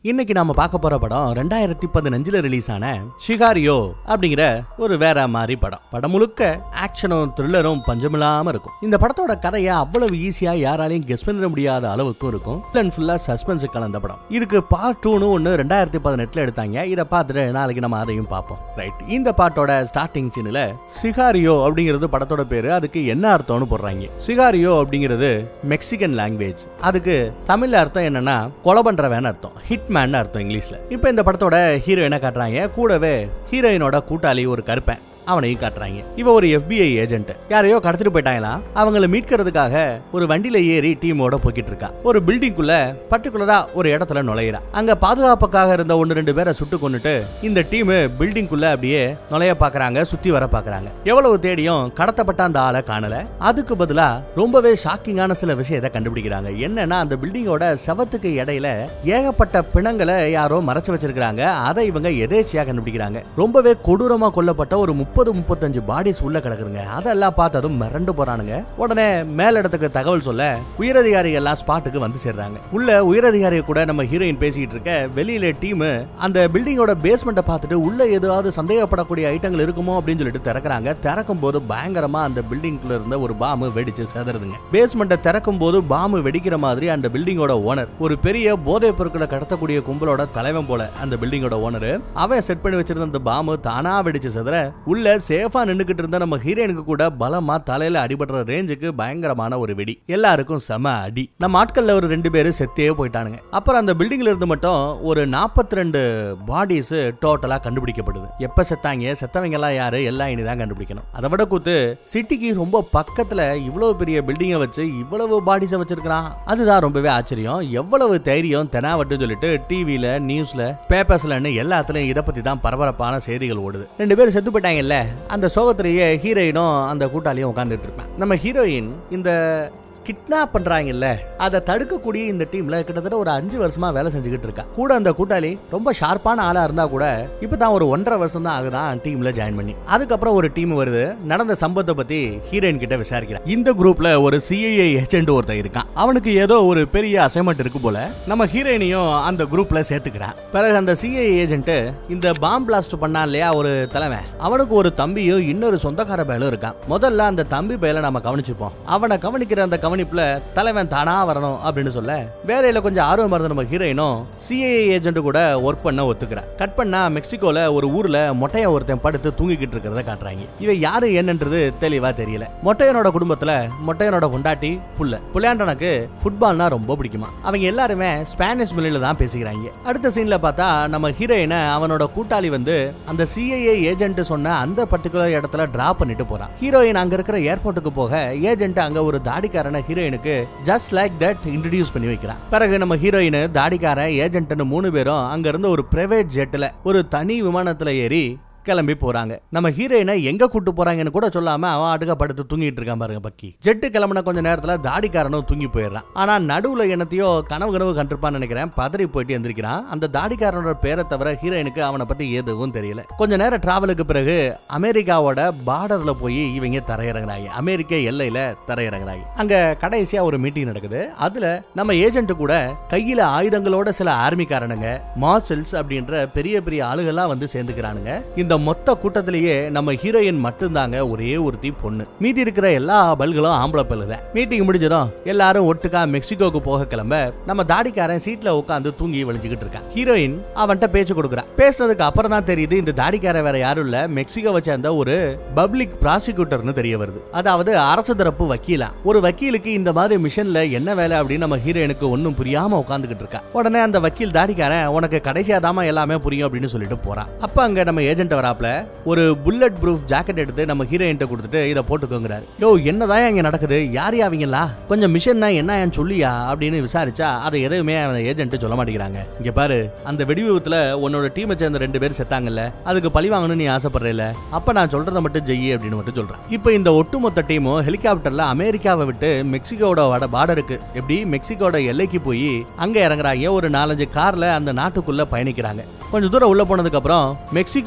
இன்னைக்கு நாம பார்க்க போற படம் ரெண்டாயிரத்தி பதினஞ்சுல ரிலீஸ் ஆன ஷிகாரியோ அப்படிங்கிற ஒரு வேற மாதிரி படம் படம் முழுக்க ஆக்ஷனும் த்ரில்லரும் பஞ்சமில்லாம இருக்கும் இந்த படத்தோட கதையை அவ்வளவு ஈஸியா யாராலையும் கெஸ் பண்ண முடியாத அளவுக்கு இருக்கும் ஃபுல் ஃபுல்லா சஸ்பென்ஸ் கலந்த படம் இதுக்கு பார்ட் டூன்னு ஒன்னு ரெண்டாயிரத்தி பதினெட்டுல எடுத்தாங்க இதை பார்த்துட்டு நாளைக்கு நம்ம அதையும் பார்ப்போம் ரைட் இந்த பாட்டோட ஸ்டார்டிங் சீன்ல சிகாரியோ அப்படிங்கிறது படத்தோட பேரு அதுக்கு என்ன அர்த்தம்னு போடுறாங்க சிகாரியோ அப்படிங்கிறது மெக்சிகன் லாங்குவேஜ் அதுக்கு தமிழ்ல அர்த்தம் என்னன்னா கொலை பண்றவன் அர்த்தம் ஹிட்மேன் அர்த்தம் இங்கிலீஷ்ல இப்போ இந்த படத்தோட ஹீரோயினை காட்டுறாங்க கூடவே ஹீரோயினோட கூட்டாளி ஒரு கருப்பன் அவனையும் காட்டுறாங்க இவ ஒரு FBI ஏஜென்ட் யாரையோ கடத்திட்டு போயிட்டாங்களாம் அவங்கள மீட்கிறதுக்காக ஒரு வண்டியில ஏறி டீமோட போய்கிட்டு இருக்கா ஒரு பில்டிங்குள்ள பர்டிகுலரா ஒரு இடத்துல நுழையிறா அங்க பாதுகாப்புக்காக இருந்த ஒன்னு ரெண்டு பேரை சுட்டு கொண்டுட்டு இந்த டீம் பில்டிங்குள்ள அப்படியே நுழைய பாக்குறாங்க சுத்தி வர பாக்குறாங்க எவ்வளவு தேடியும் கடத்தப்பட்ட அந்த ஆளை காணல அதுக்கு பதிலா ரொம்பவே ஷாக்கிங்கான சில விஷயத்தை கண்டுபிடிக்கிறாங்க என்னன்னா அந்த பில்டிங்கோட செவத்துக்கு இடையில ஏகப்பட்ட பிணங்களை யாரோ மறைச்சு வச்சிருக்காங்க அதை இவங்க எதேச்சியா கண்டுபிடிக்கிறாங்க ரொம்பவே கொடூரமா கொல்லப்பட்ட ஒரு முப்பது முப்பத்தஞ்சு பாடிஸ் உள்ள கிடக்குதுங்க அதெல்லாம் பார்த்ததும் மிரண்டு போறானுங்க உடனே மேலிடத்துக்கு தகவல் சொல்ல உயரதிகாரிகள் எல்லாம் ஸ்பாட்டுக்கு வந்து சேர்றாங்க உள்ள உயரதிகாரி கூட நம்ம ஹீரோயின் பேசிக்கிட்டு இருக்க வெளியில டீம் அந்த பில்டிங்கோட பேஸ்மெண்ட்டை பார்த்துட்டு உள்ள ஏதாவது சந்தேகப்படக்கூடிய ஐட்டங்கள் இருக்குமோ அப்படின்னு சொல்லிட்டு திறக்கறாங்க திறக்கும் போது பயங்கரமா அந்த பில்டிங்ல இருந்த ஒரு பாம்பு வெடிச்சு செதறுதுங்க பேஸ்மெண்ட்டை திறக்கும் போது பாம்பு வெடிக்கிற மாதிரி அந்த பில்டிங்கோட ஓனர் ஒரு பெரிய போதைப் பொருட்களை கடத்தக்கூடிய கும்பலோட தலைவன் போல அந்த பில்டிங்கோட ஓனர் அவன் செட் பண்ணி வச்சிருந்த அந்த பாம்பு தானா வெடிச்சு செதற உள்ள சேஃபா நின்னுகிட்டு இருந்த நம்ம ஹீரோயினுக்கு கூட பலமா தலையில அடிபடுற ரேஞ்சுக்கு பயங்கரமான ஒரு வெடி எல்லாருக்கும் செம அடி நம்ம ஆட்கள்ல ஒரு ரெண்டு பேரும் செத்தே போயிட்டானுங்க அப்புறம் அந்த பில்டிங்ல இருந்து மட்டும் ஒரு 42 ரெண்டு பாடிஸ் டோட்டலா கண்டுபிடிக்கப்படுது எப்ப செத்தாங்க செத்தவங்க எல்லாம் யாரு எல்லாம் இனிதான் கண்டுபிடிக்கணும் அதை விட கூத்து சிட்டிக்கு ரொம்ப பக்கத்துல இவ்வளவு பெரிய பில்டிங்கை வச்சு இவ்வளவு பாடிஸை வச்சிருக்கான் அதுதான் ரொம்பவே ஆச்சரியம் எவ்வளவு தைரியம் தெனாவட்டுன்னு சொல்லிட்டு டிவில நியூஸ்ல பேப்பர்ஸ்லன்னு எல்லாத்துலயும் இதை பத்தி தான் பரபரப்பான செய்திகள் ஓடுது ரெண்டு பேரும் செத்து போயிட்டாங்கல்ல அந்த சோகத்திலேயே ஹீரோயினும் அந்த கூட்டாளியும் உட்காந்துட்டு இருப்பேன் நம்ம ஹீரோயின் இந்த கிட்னாப் பண்றாங்கல்ல அதை தடுக்கக்கூடிய இந்த டீம்ல கிட்டத்தட்ட ஒரு அஞ்சு வருஷமா வேலை செஞ்சுக்கிட்டு இருக்கா கூட அந்த கூட்டாளி ரொம்ப ஷார்ப்பான ஆளா இருந்தா கூட இப்பதான் ஒரு ஒன்றரை வருஷம் தான் ஆகுதான் டீம்ல ஜாயின் பண்ணி அதுக்கப்புறம் ஒரு டீம் வருது நடந்த சம்பவத்தை பத்தி ஹீரோயின் கிட்ட விசாரிக்கிறான் இந்த குரூப்ல ஒரு சிஐஏ ஏஜென்ட் ஒருத்தன் இருக்கான் அவனுக்கு ஏதோ ஒரு பெரிய அசைன்மெண்ட் இருக்கு போல நம்ம ஹீரோயினையும் அந்த குரூப்ல சேர்த்துக்கிறான் பிறகு அந்த சிஐஏ ஏஜென்ட் இந்த பாம் பிளாஸ்ட் பண்ணான் இல்லையா ஒரு தலைவன் அவனுக்கு ஒரு தம்பியும் இன்னொரு சொந்தக்கார பயலும் இருக்கான் முதல்ல அந்த தம்பி பயலை நம்ம கவனிச்சுப்போம் அவனை கவனிக்கிற அந்த கவனிப்புல தலைவன் தானா வரணும் அப்படின்னு சொல்ல வேலையில கொஞ்சம் ஆர்வம் இருந்த நம்ம ஹீரோயினும் சிஐஏ ஏஜென்ட் கூட ஒர்க் பண்ண ஒத்துக்கிறா கட் பண்ணா மெக்சிகோல ஒரு ஊர்ல மொட்டையன் ஒருத்தன் படுத்து தூங்கிக்கிட்டு இருக்கிறத காட்டுறாங்க இவன் யாரு என்னன்றது தெளிவா தெரியல மொட்டையனோட குடும்பத்துல மொட்டையனோட பொண்டாட்டி புள்ள புள்ளையாண்டனுக்கு ஃபுட்பால்னா ரொம்ப பிடிக்குமா அவங்க எல்லாருமே ஸ்பானிஷ் மொழியில தான் பேசிக்கிறாங்க அடுத்த சீன்ல பார்த்தா நம்ம ஹீரோயினை அவனோட கூட்டாளி வந்து அந்த சிஐஏ ஏஜென்ட் சொன்ன அந்த பர்டிகுலர் இடத்துல டிராப் பண்ணிட்டு போறான் ஹீரோயின் அங்க இருக்கிற ஏர்போர்ட்டுக்கு போக ஏஜென்ட் அங்க ஒரு தாடிக்காரனை ஹீரோயினுக்கு ஜஸ்ட் லைக் தட் இன்ட்ரடியூஸ் பண்ணி வைக்கிறான் பிறகு நம்ம ஹீரோயின் தாடிக்காரன் ஏஜென்ட்னு மூணு பேரும் அங்க இருந்து ஒரு பிரைவேட் ஜெட்ல ஒரு தனி விமானத்துல ஏறி கிளம்பி போறாங்க நம்ம ஹீரோயினை எங்க கூட்டு போறாங்கன்னு கூட சொல்லாம அவன் அடுக்க படுத்து தூங்கிட்டு இருக்கான் பாருங்க பக்கி ஜெட்டு கிளம்புன கொஞ்ச நேரத்துல தாடிக்காரனும் தூங்கி போயிடுறான் ஆனா நடுவுல என்னத்தையோ கனவு கனவு கண்டிருப்பான்னு நினைக்கிறேன் பதறி போயிட்டு எந்திரிக்கிறான் அந்த தாடிக்காரனோட பேரை தவிர ஹீரோயினுக்கு அவனை பத்தி எதுவும் தெரியல கொஞ்ச நேரம் டிராவலுக்கு பிறகு அமெரிக்காவோட பார்டர்ல போய் இவங்க தரையிறங்குறாங்க அமெரிக்க எல்லையில தரையிறங்குறாங்க அங்க கடைசியா ஒரு மீட்டிங் நடக்குது அதுல நம்ம ஏஜென்ட் கூட கையில ஆயுதங்களோட சில ஆர்மிக்காரனுங்க மார்ஷல்ஸ் அப்படின்ற பெரிய பெரிய ஆளுகள்லாம் வந்து சேர்ந்துக்கிறானுங்க இந்த மொத்த கூட்டத்திலேயே நம்ம ஹீரோயின் மட்டும்தாங்க ஒரே ஒருத்தி பொண்ணு மீதி இருக்கிற எல்லா பல்களும் ஆம்பளை பல்லு தான் மீட்டிங் முடிஞ்சதும் எல்லாரும் ஒட்டுக்கா மெக்சிகோக்கு போக கிளம்ப நம்ம தாடிக்காரன் சீட்ல உட்காந்து தூங்கி வலிஞ்சுக்கிட்டு இருக்கான் ஹீரோயின் அவன்கிட்ட பேச்சு கொடுக்குறா பேசுனதுக்கு அப்புறம் தான் தெரியுது இந்த தாடிக்காரன் வேற யாரும் இல்ல மெக்சிகோவை சேர்ந்த ஒரு பப்ளிக் ப்ராசிக்யூட்டர்னு தெரிய வருது அதாவது அரசு தரப்பு வக்கீலா ஒரு வக்கீலுக்கு இந்த மாதிரி மிஷன்ல என்ன வேலை அப்படின்னு நம்ம ஹீரோயினுக்கு ஒன்னும் புரியாம உட்காந்துக்கிட்டு இருக்கா உடனே அந்த வக்கீல் தாடிக்காரன் உனக்கு கடைசியா தாமா எல்லாமே புரியும் அப்படின்னு சொல்லிட்டு போறான் அப்ப அங்க நம்ம ஏஜென்ட் வராப்ல ஒரு புல்லட் ப்ரூஃப் ஜாக்கெட் எடுத்து நம்ம ஹீரோயின்ட்ட கொடுத்துட்டு இதை போட்டுக்கோங்கிறாரு யோ என்னதான் இங்க நடக்குது யார் யாவீங்களா கொஞ்சம் மிஷன்னா என்ன ஏன் சொல்லியா அப்படின்னு விசாரிச்சா அதை எதுவுமே அவன் ஏஜென்ட் சொல்ல மாட்டேங்கிறாங்க இங்க பாரு அந்த வெடிவிபத்துல உன்னோட டீமை சேர்ந்த ரெண்டு பேர் செத்தாங்கல்ல அதுக்கு பழி வாங்கணும்னு நீ ஆசைப்படுறல அப்ப நான் சொல்றத மட்டும் ஜெயி அப்படின்னு மட்டும் சொல்றேன் இப்போ இந்த ஒட்டுமொத்த டீமும் ஹெலிகாப்டர்ல அமெரிக்காவை விட்டு மெக்சிகோட வட பார்டருக்கு எப்படி மெக்சிகோட எல்லைக்கு போய் அங்க இறங்குறாங்க ஒரு நாலஞ்சு கார்ல அந்த நாட்டுக்குள்ள பயணிக்கிறாங்க கொஞ்சம் தூரம் உள்ள போனதுக்கு அப்புறம் மெக்சிகோவோட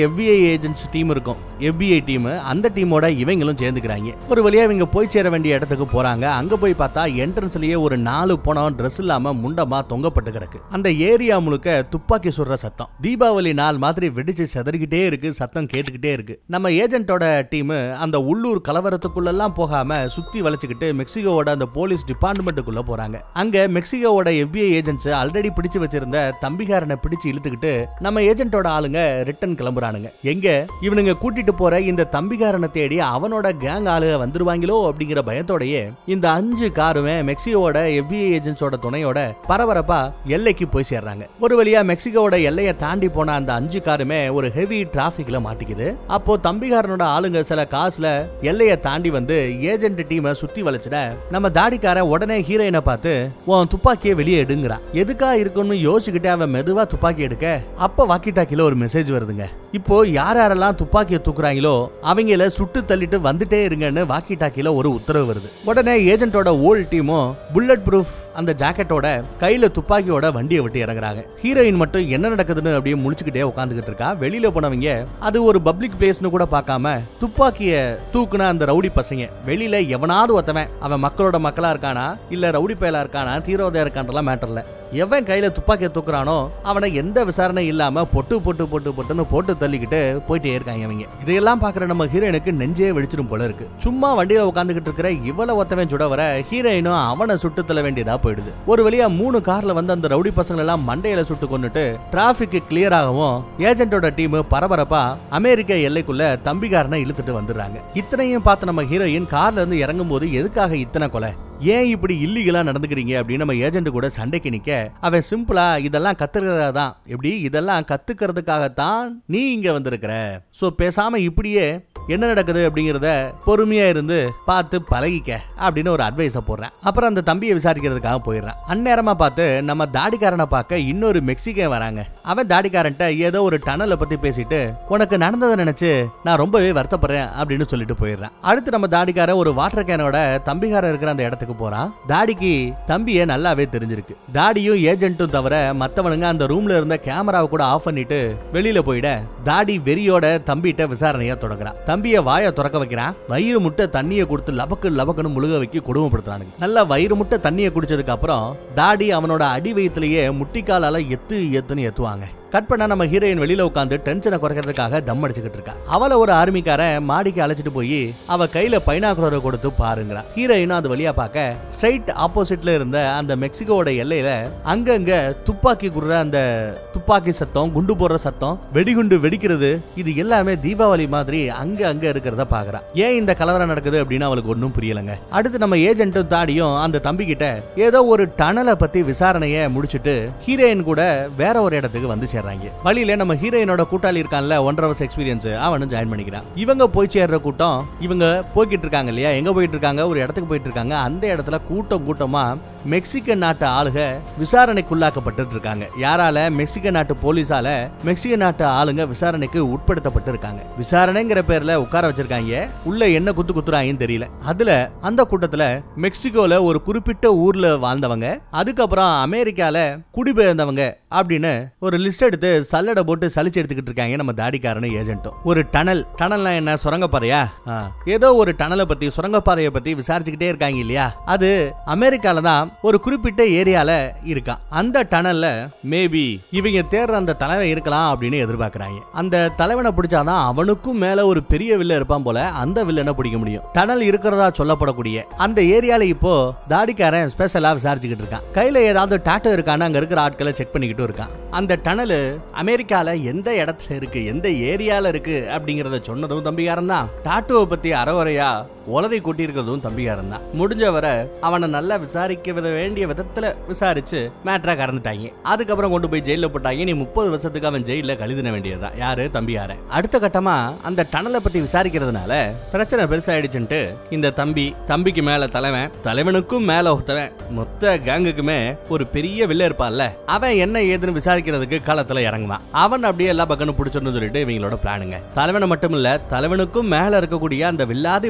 FBI ஏஜென்ட்ஸ் டீம் இருக்கும் FBI டீம் அந்த டீமோட இவங்களும் சேர்ந்துக்கிறாங்க ஒரு வழியா இவங்க போய் சேர வேண்டிய இடத்துக்கு போறாங்க அங்க போய் பார்த்தா என்ட்ரன்ஸ்லயே ஒரு நாலு பணம் ட்ரெஸ் இல்லாம முண்டமா தொங்கப்பட்டு கிடக்கு அந்த ஏரியா முழுக்க துப்பாக்கி சுடுற சத்தம் தீபாவளி நாள் மாதிரி வெடிச்சு செதறிக்கிட்டே இருக்கு சத்தம் கேட்டுக்கிட்டே இருக்கு நம்ம ஏஜென்ட்டோட டீம் அந்த உள்ளூர் கலவரத்துக்குள்ளெல்லாம் போகாம சுத்தி வளைச்சுக்கிட்டு மெக்சிகோவோட அந்த போலீஸ் டிபார்ட்மெண்ட்டுக்குள்ள போறாங்க அங்க மெக்சிகோவோட FBI ஏஜென்ட்ஸ் ஆல்ரெடி பிடிச்சு வச்சிருந்த தம்பிகாரனை பிடிச்சு இழுத்துக்கிட்டு நம்ம ஏஜென்ட்டோட ஆளுங்க ரிட்டர்ன் கிளம்புறானுங்க எங்க இவனுங்க கூட்டிட்டு போற இந்த தம்பிகாரனை தேடி அவனோட கேங் ஆளுக வந்துருவாங்களோ அப்படிங்கிற பயத்தோடயே இந்த அஞ்சு காருமே மெக்சிகோவோட FBI ஏஜென்ட்ஸோட துணையோட பரபரப்பா எல்லைக்கு போய் சேர்றாங்க ஒரு வழியா மெக்சிகோவோட எல்லையை தாண்டி போன அந்த அஞ்சு காருமே ஒரு ஹெவி டிராபிக்ல மாட்டிக்குது அப்போ தம்பிகாரனோட ஆளுங்க சில காசுல எல்லையை தாண்டி வந்து ஏஜென்ட் டீமை சுத்தி வளைச்சிட நம்ம தாடிக்காரன் உடனே ஹீரோயினை பார்த்து உன் துப்பாக்கியை வெளியே எடுங்கிறான் எதுக்கா இருக்குன்னு யோசிச்சுக்கிட்டு அவன் மெதுவா துப்பாக்கி எடுக்க அப்ப வாக்கி டாக்கில ஒரு மெசேஜ் வருதுங்க இப்போ யார் யாரெல்லாம் துப்பாக்கியை தூக்குறாங்களோ அவங்கள சுட்டு தள்ளிட்டு வந்துட்டே இருங்கன்னு வாக்கி டாக்கில ஒரு உத்தரவு வருது உடனே ஏஜென்ட்டோட ஓல் டீமும் புல்லட் ப்ரூஃப் அந்த ஜாக்கெட்டோட கையில துப்பாக்கியோட வண்டியை விட்டு இறங்குறாங்க ஹீரோயின் மட்டும் என்ன நடக்குதுன்னு அப்படியே முழிச்சுக்கிட்டே உட்காந்துக்கிட்டு இருக்கா வெளியில போனவங்க அது ஒரு பப்ளிக் பிளேஸ்னு கூட பார்க்காம துப்பாக்கிய தூக்குன அந்த ரவுடி பசங்க வெளியில எவனாவது ஒருத்தவன் அவன் மக்களோட மக்களா இருக்கானா இல்ல ரவுடி பயலா இருக்கானா தீரோதையா இருக்கான்றலாம் மேட்டர்ல எவன் கையில துப்பாக்கியை தூக்குறானோ அவனை எந்த விசாரணை இல்லாம பொட்டு பொட்டு பொட்டு பொட்டுன்னு போட்டு தள்ளிக்கிட்டு போயிட்டே இருக்காங்க அவங்க இதையெல்லாம் பாக்குற நம்ம ஹீரோயினுக்கு நெஞ்சே வெடிச்சிடும் போல இருக்கு சும்மா வண்டியில உட்காந்துக்கிட்டு இருக்கிற இவள ஒத்தவன் சுட வர ஹீரோயினும் அவனை சுட்டு தள்ள வேண்டியதா போயிடுது ஒரு வழியா மூணு கார்ல வந்து அந்த ரவுடி பசங்க எல்லாம் மண்டையில சுட்டு கொண்டுட்டு டிராபிக் கிளியர் ஆகவும் ஏஜென்ட்டோட டீம் பரபரப்பா அமெரிக்க எல்லைக்குள்ள தம்பிகாரனை இழுத்துட்டு வந்துடுறாங்க இத்தனையும் பார்த்து நம்ம ஹீரோயின் கார்ல இருந்து இறங்கும் போது எதுக்காக இத்தனை கொலை ஏன் இப்படி இல்லீகலா நடந்துக்கிறீங்க அப்படின்னு நம்ம ஏஜென்ட் கூட சண்டைக்கு நிக்க அவன் சிம்பிளா இதெல்லாம் கத்துக்கிறதா தான் எப்படி இதெல்லாம் கத்துக்கிறதுக்காகத்தான் நீ இங்க வந்திருக்கிற சோ பேசாம இப்படியே என்ன நடக்குது அப்படிங்கறத பொறுமையா இருந்து பார்த்து பழகிக்க அப்படின்னு ஒரு அட்வைஸ போடுறேன் அப்புறம் அந்த தம்பியை விசாரிக்கிறதுக்காக போயிடுறான் அந்நேரமா பார்த்து நம்ம தாடிக்காரனை பார்க்க இன்னொரு மெக்சிகன் வராங்க அவன் தாடிக்காரன்ட்ட ஏதோ ஒரு டனலை பத்தி பேசிட்டு உனக்கு நடந்ததை நினைச்சு நான் ரொம்பவே வருத்தப்படுறேன் அப்படின்னு சொல்லிட்டு போயிடுறான் அடுத்து நம்ம தாடிக்காரன் ஒரு வாட்டர் கேனோட தம்பிகாரன் இருக்கிற அந்த இடத்துக்கு போறான் தாடிக்கு தம்பிய நல்லாவே தெரிஞ்சிருக்கு தாடியும் ஏஜென்ட்டும் தவிர மத்தவனுங்க அந்த ரூம்ல இருந்த கேமராவை கூட ஆஃப் பண்ணிட்டு வெளியில போயிட தாடி வெறியோட தம்பிட்ட விசாரணையா தொடங்குறான் தம்பிய வாயை திறக்க வைக்கிறான் வயிறு முட்டை தண்ணியை கொடுத்து லபக்கு லபக்குன்னு முழுக வைக்க கொடுமைப்படுத்துறானுங்க நல்லா வயிறு முட்டை தண்ணியை குடிச்சதுக்கு அப்புறம் தாடி அவனோட அடி வயிற்றுலயே முட்டிக்காலால எத்து எத்துன்னு எத்துவாங்க கட் பண்ணா நம்ம ஹீரோயின் வெளியில உட்காந்து டென்ஷனை குறைக்கிறதுக்காக தம் அடிச்சுக்கிட்டு இருக்கா அவளை ஒரு ஆர்மிக்காரன் மாடிக்கு அழைச்சிட்டு போய் அவ கையில பைனாக்குலரை கொடுத்து பாருங்கிறா ஹீரோயினும் அது வழியா பார்க்க ஸ்ட்ரைட் ஆப்போசிட்ல இருந்த அந்த மெக்சிகோவோட எல்லையில அங்கங்க துப்பாக்கி குடுற அந்த துப்பாக்கி சத்தம் குண்டு போடுற சத்தம் வெடிகுண்டு வெடிக்கிறது இது எல்லாமே தீபாவளி மாதிரி அங்க அங்க இருக்கிறத பாக்குறா ஏன் இந்த கலவரம் நடக்குது அப்படின்னு அவளுக்கு ஒன்றும் புரியலங்க அடுத்து நம்ம ஏஜென்ட்டும் தாடியும் அந்த தம்பி கிட்ட ஏதோ ஒரு டனலை பத்தி விசாரணைய முடிச்சிட்டு ஹீரோயின் கூட வேற ஒரு இடத்துக்கு வந்து சேர்றாங்க வழியில நம்ம ஹீரோயினோட கூட்டாளி இருக்கான்ல ஒன்றரை வருஷம் எக்ஸ்பீரியன்ஸ் அவனும் ஜாயின் பண்ணிக்கிறான் இவங்க போய் சேர்ற கூட்டம் இவங்க போய்கிட்டு இருக்காங்க இல்லையா எங்க போயிட்டு இருக்காங்க ஒரு இடத்துக்கு போயிட்டு இருக்காங்க அந்த இடத்துல கூட்டம் கூட்டமா மெக்சிகன் நாட்டு ஆளுக விசாரணைக்குள்ளாக்கப்பட்டு இருக்காங்க யாரால மெக்சிகன் நாட்டு போலீஸால மெக்சிகன் நாட்டு ஆளுங்க விசாரணைக்கு உட்படுத்தப்பட்டு இருக்காங்க விசாரணைங்கிற பேர்ல உட்கார வச்சிருக்காங்க உள்ள என்ன குத்து குத்துறாங்கன்னு தெரியல அதுல அந்த கூட்டத்துல மெக்சிகோல ஒரு குறிப்பிட்ட ஊர்ல வாழ்ந்தவங்க அதுக்கப்புறம் அமெரிக்கால குடிபெயர்ந்தவங்க அப்படின்னு ஒரு லிஸ்ட் எடுத்து சல்லடை போட்டு சலிச்சு எடுத்துக்கிட்டு இருக்காங்க நம்ம தாடிக்காரனு ஏஜென்ட்டும் ஒரு டனல் டனல்னா என்ன சுரங்கப்பாதையா ஆ. ஏதோ ஒரு டனலை பத்தி சுரங்கப்பாதையை பத்தி விசாரிச்சுக்கிட்டே இருக்காங்க இல்லையா அது அமெரிக்கால தான் ஒரு குறிப்பிட்ட ஏரியால இருக்கா அந்த டனல்ல மேபி இவங்க தேடுற அந்த தலைவன் இருக்கலாம் அப்படின்னு எதிர்பார்க்கறாங்க அந்த தலைவனை பிடிச்சாதான் அவனுக்கும் மேல ஒரு பெரிய வில்ல இருப்பான் போல அந்த வில்லனை பிடிக்க முடியும் டனல் இருக்கிறதா சொல்லப்படக்கூடிய அந்த ஏரியால இப்போ தாடிக்காரன் ஸ்பெஷலா விசாரிச்சுக்கிட்டு இருக்கான் கையில ஏதாவது டாட்டோ இருக்கான்னு அங்க இருக்கிற ஆட்களை செக் பண்ணிக்கிட்டு இருக்கான் அந்த டனல் அமெரிக்கால எந்த இடத்துல இருக்கு எந்த ஏரியால இருக்கு அப்படிங்கறத சொன்னதும் தம்பிகாரன் தான் டாட்டோவை பத்தி அறகுறையா உலதை கொட்டியிருக்கிறதும் தம்பிகாரன் தான் முடிஞ்ச வரை அவனை நல்லா விசாரிக்க வித வேண்டிய விதத்துல விசாரிச்சு மேட்ரா கறந்துட்டாங்க அதுக்கப்புறம் கொண்டு போய் ஜெயில போட்டாங்க நீ முப்பது வருஷத்துக்கு அவன் ஜெயில கழிதின வேண்டியதுதான் யாரு தம்பியாரன் அடுத்த கட்டமா அந்த டனலை பத்தி விசாரிக்கிறதுனால பிரச்சனை பெருசாயிடுச்சுன்ட்டு இந்த தம்பி தம்பிக்கு மேல தலைவன் தலைவனுக்கும் மேல ஒருத்தவன் மொத்த கேங்குக்குமே ஒரு பெரிய வில்ல இருப்பான்ல அவன் என்ன ஏதுன்னு விசாரிக்கிறதுக்கு களத்துல இறங்குவான் அவன் அப்படியே எல்லா பக்கமும் பிடிச்சிடணும்னு சொல்லிட்டு இவங்களோட பிளானுங்க தலைவனை மட்டும் இல்ல தலைவனுக்கும் மேல இருக்கக்கூடிய அந்த வில்லாதி வில்லனை பிடிக்க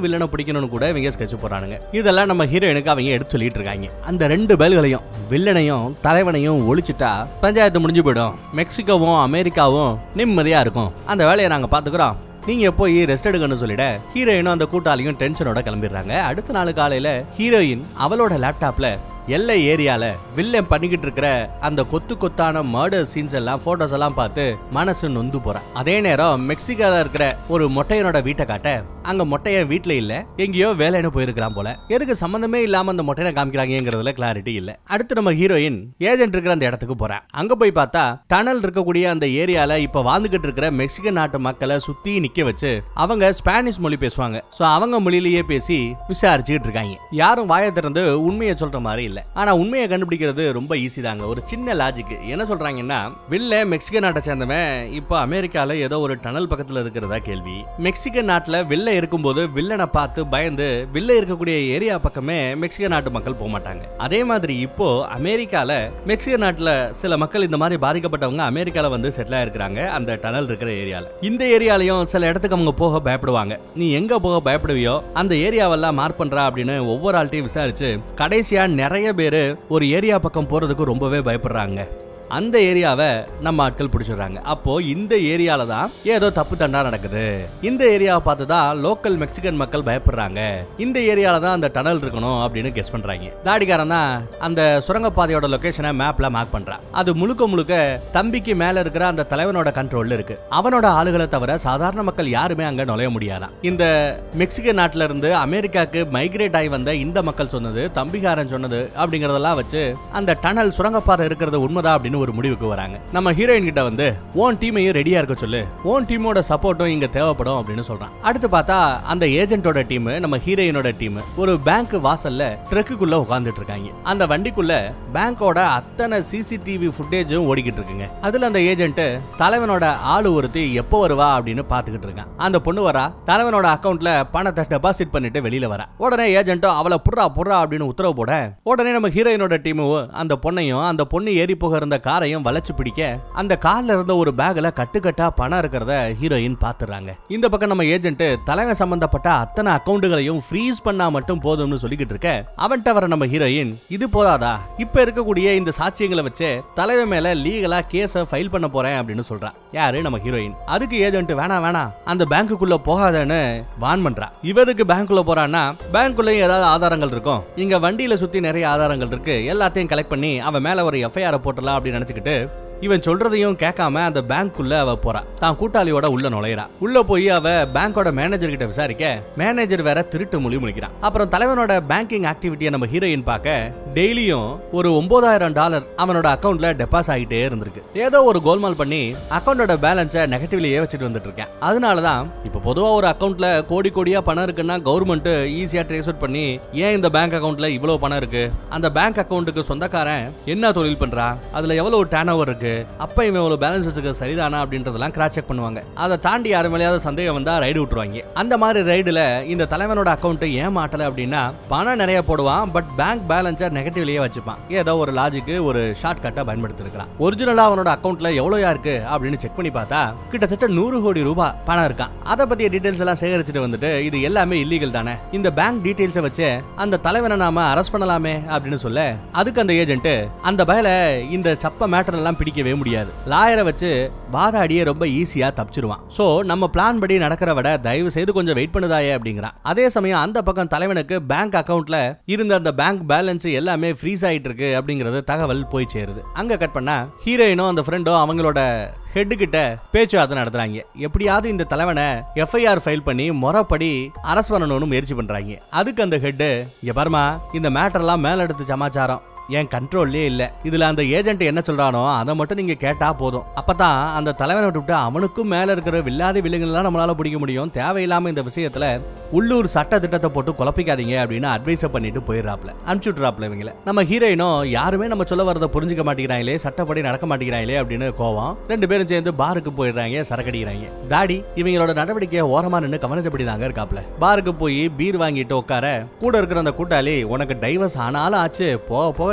வைக்கணும்னு கூட இவங்க ஸ்கெட்ச் போறானுங்க இதெல்லாம் நம்ம ஹீரோயினுக்கு அவங்க எடுத்து சொல்லிட்டு இருக்காங்க அந்த ரெண்டு பேல்களையும் வில்லனையும் தலைவனையும் ஒழிச்சிட்டா பஞ்சாயத்து முடிஞ்சு போயிடும் மெக்சிகோவும் அமெரிக்காவும் நிம்மதியா இருக்கும் அந்த வேலையை நாங்க பாத்துக்கிறோம் நீங்க போய் ரெஸ்ட் எடுக்கணும்னு சொல்லிட ஹீரோயினும் அந்த கூட்டாளியும் டென்ஷனோட கிளம்பிடுறாங்க அடுத்த நாள் காலையில ஹீரோயின் அவளோட லேப்டாப்ல எல்லை ஏரியால வில்லன் பண்ணிக்கிட்டு இருக்கிற அந்த கொத்து கொத்தான மர்டர் சீன்ஸ் எல்லாம் போட்டோஸ் எல்லாம் பார்த்து மனசு நொந்து போறான் அதே நேரம் மெக்சிகோல இருக்கிற ஒரு மொட்டையனோட வீட்டை காட்ட அங்க மொட்டையன் வீட்ல இல்ல எங்கேயோ வேலைன்னு போயிருக்கிறான் போல எதுக்கு சம்பந்தமே இல்லாம அந்த மொட்டையனை காமிக்கிறாங்கிறதுல கிளாரிட்டி இல்ல அடுத்து நம்ம ஹீரோயின் ஏஜென்ட் இருக்கிற அந்த இடத்துக்கு போறேன் அங்க போய் பார்த்தா டனல் இருக்கக்கூடிய அந்த ஏரியால இப்ப வாழ்ந்துகிட்டு இருக்கிற மெக்சிகன் நாட்டு மக்களை சுத்தி நிக்க வச்சு அவங்க ஸ்பானிஷ் மொழி பேசுவாங்க சோ அவங்க மொழியிலேயே பேசி விசாரிச்சுக்கிட்டு இருக்காங்க யாரும் வாயை திறந்து உண்மையை சொல்ற மாதிரி இல்ல ஆனா உண்மையை கண்டுபிடிக்கிறது ரொம்ப ஈஸி தாங்க ஒரு சின்ன லாஜிக் என்ன சொல்றாங்கன்னா வில்ல மெக்சிகன் நாட்டை சேர்ந்தவன் இப்போ அமெரிக்கால ஏதோ ஒரு டனல் பக்கத்துல இருக்கிறதா கேள்வி மெக்சிகன் நாட்டுல வில்ல இருக்கும்போது வில்லனை பார்த்து பயந்து வில்ல இருக்கக்கூடிய ஏரியா பக்கமே மெக்சிகன் நாட்டு மக்கள் போக மாட்டாங்க அதே மாதிரி இப்போ அமெரிக்கால மெக்சிகன் நாட்டுல சில மக்கள் இந்த மாதிரி பாதிக்கப்பட்டவங்க அமெரிக்கால வந்து செட்டில் ஆயிருக்கிறாங்க அந்த டனல் இருக்கிற ஏரியால இந்த ஏரியாலையும் சில இடத்துக்கு அவங்க போக பயப்படுவாங்க நீ எங்க போக பயப்படுவியோ அந்த ஏரியாவெல்லாம் மார்க் பண்றா அப்படின்னு ஒவ்வொரு ஆள்கிட்டையும் விசாரிச்சு கடைசியா நிறைய பேரு ஒரு ஏரியா பக்கம் போறதுக்கு ரொம்பவே பயப்படுறாங்க அந்த ஏரியாவை நம்ம ஆட்கள் பிடிச்சிடுறாங்க அப்போ இந்த ஏரியால தான் ஏதோ தப்பு தண்டா நடக்குது இந்த ஏரியாவை பார்த்து தான் லோக்கல் மெக்சிகன் மக்கள் பயப்படுறாங்க இந்த ஏரியால தான் அந்த டனல் இருக்கணும் அப்படின்னு கெஸ் பண்றாங்க தாடிக்காரன் தான் அந்த சுரங்கப்பாதையோட லொகேஷனை மேப்ல மார்க் பண்றான் அது முழுக்க முழுக்க தம்பிக்கு மேல இருக்கிற அந்த தலைவனோட கண்ட்ரோல்ல இருக்கு அவனோட ஆளுகளை தவிர சாதாரண மக்கள் யாருமே அங்க நுழைய முடியாதான் இந்த மெக்சிகன் நாட்டுல இருந்து அமெரிக்காக்கு மைக்ரேட் ஆகி வந்த இந்த மக்கள் சொன்னது தம்பிகாரன் சொன்னது அப்படிங்கறதெல்லாம் வச்சு அந்த டனல் சுரங்கப்பாதை இருக்கிறது உண்மைதான் அப்படின்னு ஒரு முடிவுக்கு வராங்க நம்ம ஹீரோயின் கிட்ட வந்து ஓன் டீமையும் ரெடியா இருக்க சொல்லு ஓன் டீமோட சப்போர்ட்டும் இங்க தேவைப்படும் அப்படின்னு சொல்றான் அடுத்து பார்த்தா அந்த ஏஜென்ட்டோட டீம் நம்ம ஹீரோயினோட டீம் ஒரு பேங்க் வாசல்ல ட்ரக்குக்குள்ள உட்கார்ந்துட்டு இருக்காங்க அந்த வண்டிக்குள்ள பேங்கோட அத்தனை சிசிடிவி ஃபுட்டேஜும் ஓடிக்கிட்டு இருக்குங்க அதுல அந்த ஏஜென்ட் தலைவனோட ஆளு ஒருத்தி எப்போ வருவா அப்படின்னு பாத்துக்கிட்டு இருக்கான் அந்த பொண்ணு வரா தலைவனோட அக்கவுண்ட்ல பணத்தை டெபாசிட் பண்ணிட்டு வெளியில வரா உடனே ஏஜென்ட்டோ அவளை புறா புறா அப்படின்னு உத்தரவு போட உடனே நம்ம ஹீரோயினோட டீமும் அந்த பொண்ணையும் அந்த பொண்ணு ஏறி போக இருந்த காரையும் வளைச்சு பிடிக்க அந்த கார்ல இருந்த ஒரு பேக்ல கட்டுக்கட்டா பணம் இருக்கிறத ஹீரோயின் பாத்துறாங்க இந்த பக்கம் நம்ம ஏஜென்ட் தலைவன் சம்பந்தப்பட்ட அத்தனை அக்கவுண்டுகளையும் ஃப்ரீஸ் பண்ணா மட்டும் போதும்னு சொல்லிக்கிட்டு இருக்க அவன்கிட்ட வர நம்ம ஹீரோயின் இது போதாதா இப்ப இருக்கக்கூடிய இந்த சாட்சியங்களை வச்சு தலைவன் மேல லீகலா கேஸ ஃபைல் பண்ண போறேன் அப்படின்னு சொல்றான் யாரு நம்ம ஹீரோயின் அதுக்கு ஏஜென்ட் வேணாம் வேணாம் அந்த பேங்க்குள்ள போகாதன்னு வான் பண்றா இவதுக்கு பேங்க்குள்ள போறான்னா பேங்க்குள்ளயும் ஏதாவது ஆதாரங்கள் இருக்கும் இங்க வண்டியில சுத்தி நிறைய ஆதாரங்கள் இருக்கு எல்லாத்தையும் கலெக்ட் பண்ணி அவன் மேல ஒரு எஃப்ஐஆர் போட்டலாம் அப்படின்னு நினைச்சுக்கிட்டு இவன் சொல்றதையும் கேட்காம அந்த பேங்க்குள்ள அவ போறா தான் கூட்டாளியோட உள்ள நுழையிறா உள்ள போய் அவ பேங்கோட மேனேஜர் கிட்ட விசாரிக்க மேனேஜர் வேற திருட்டு மொழி முழிக்கிறான் அப்புறம் தலைவனோட பேங்கிங் ஆக்டிவிட்டியை நம்ம ஹீரோயின் பார்க்க டெய்லியும் ஒரு ஒன்பதாயிரம் டாலர் அவனோட அக்கவுண்ட்ல டெபாசிட் ஆகிட்டே இருந்திருக்கு ஏதோ ஒரு கோல்மால் பண்ணி அக்கவுண்டோட பேலன்ஸை நெகட்டிவ்லயே வச்சுட்டு வந்துட்டு இருக்கேன் அதனாலதான் இப்ப பொதுவா ஒரு அக்கவுண்ட்ல கோடி கோடியா பணம் இருக்குன்னா கவர்மெண்ட் ஈஸியா ட்ரேஸ் அவுட் பண்ணி ஏன் இந்த பேங்க் அக்கவுண்ட்ல இவ்வளவு பணம் இருக்கு அந்த பேங்க் அக்கவுண்ட்டுக்கு சொந்தக்காரன் என்ன தொழில் பண்றா அதுல எவ்வளவு டேர்ன் ஓவர் இருக்கு அப்ப இவன் இவ்வளவு பேலன்ஸ் வச்சுக்க சரிதானா அப்படின்றதெல்லாம் கிராஸ் செக் பண்ணுவாங்க அதை தாண்டி யாரு மேலேயாவது சந்தேகம் வந்தா ரைடு விட்டுருவாங்க அந்த மாதிரி ரைடுல இந்த தலைவனோட அக்கவுண்ட் ஏன் மாட்டல அப்படின்னா பணம் நிறைய போடுவான் பட் பேங்க் பேலன்ஸை நெகட்டிவ்லயே வச்சுப்பான் ஏதோ ஒரு லாஜிக்கு ஒரு ஷார்ட் கட்டை பயன்படுத்தி இருக்கான் ஒரிஜினலா அவனோட அக்கவுண்ட்ல எவ்வளவு இருக்கு அப்படின்னு செக் பண்ணி பார்த்தா கிட்டத்தட்ட நூறு கோடி ரூபாய் பணம் இருக்கான் அதை பத்திய டீடைல்ஸ் எல்லாம் சேகரிச்சுட்டு வந்துட்டு இது எல்லாமே இல்லீகல் தானே இந்த பேங்க் டீடைல்ஸை வச்சு அந்த தலைவனை நாம அரெஸ்ட் பண்ணலாமே அப்படின்னு சொல்ல அதுக்கு அந்த ஏஜென்ட் அந்த பயல இந்த சப்ப மேட்டர் எல்லாம் பிடிக்கவே முடியாது லாயரை வச்சு வாதாடியே ரொம்ப ஈஸியா தப்பிச்சிருவான் சோ நம்ம பிளான் படி நடக்கிற விட தயவு செய்து கொஞ்சம் வெயிட் பண்ணுதாயே அப்படிங்கிறான் அதே சமயம் அந்த பக்கம் தலைவனுக்கு பேங்க் அக்கவுண்ட்ல இருந்த அந்த பேங்க் பேலன்ஸ் எல்லாமே ஃப்ரீஸ் ஆயிட்டு இருக்கு அப்படிங்கறது தகவல் போய் சேருது அங்க கட் பண்ணா ஹீரோயினும் அந்த ஃப்ரெண்டும் அவங்களோட ஹெட் கிட்ட பேச்சுவார்த்தை நடத்துறாங்க எப்படியாவது இந்த தலைவனை எஃப்ஐஆர் ஃபைல் பண்ணி முறைப்படி அரசு பண்ணணும்னு முயற்சி பண்றாங்க அதுக்கு அந்த ஹெட் இங்க பாருமா இந்த மேட்டர்லாம் மேலெடுத்து சமாச்சாரம் என் கண்ட்ரோல்லே இல்ல இதுல அந்த ஏஜென்ட் என்ன சொல்றானோ அதை மட்டும் நீங்க கேட்டா போதும் அப்பதான் அந்த தலைவனை விட்டுவிட்டு அவனுக்கும் மேல இருக்கிற வில்லாதி வில்லுங்கள்லாம் நம்மளால பிடிக்க முடியும் தேவையில்லாம இந்த விஷயத்துல உள்ளூர் சட்ட திட்டத்தை போட்டு குழப்பிக்காதீங்க அப்படின்னு அட்வைஸ் பண்ணிட்டு போயிடுறாப்ல அனுப்பிச்சு விட்றாப்ல இவங்கள நம்ம ஹீரோயினும் யாருமே நம்ம சொல்ல வரதை புரிஞ்சுக்க மாட்டேங்கிறாங்களே சட்டப்படி நடக்க மாட்டேங்கிறாங்களே அப்படின்னு கோவம் ரெண்டு பேரும் சேர்ந்து பாருக்கு போயிடுறாங்க சரக்கடிக்கிறாங்க தாடி இவங்களோட நடவடிக்கையை ஓரமா நின்று கவனிச்சபடி தாங்க இருக்காப்ல பாருக்கு போய் பீர் வாங்கிட்டு உட்கார கூட இருக்கிற அந்த கூட்டாளி உனக்கு டைவர்ஸ் ஆனாலும் ஆச்சு போக போக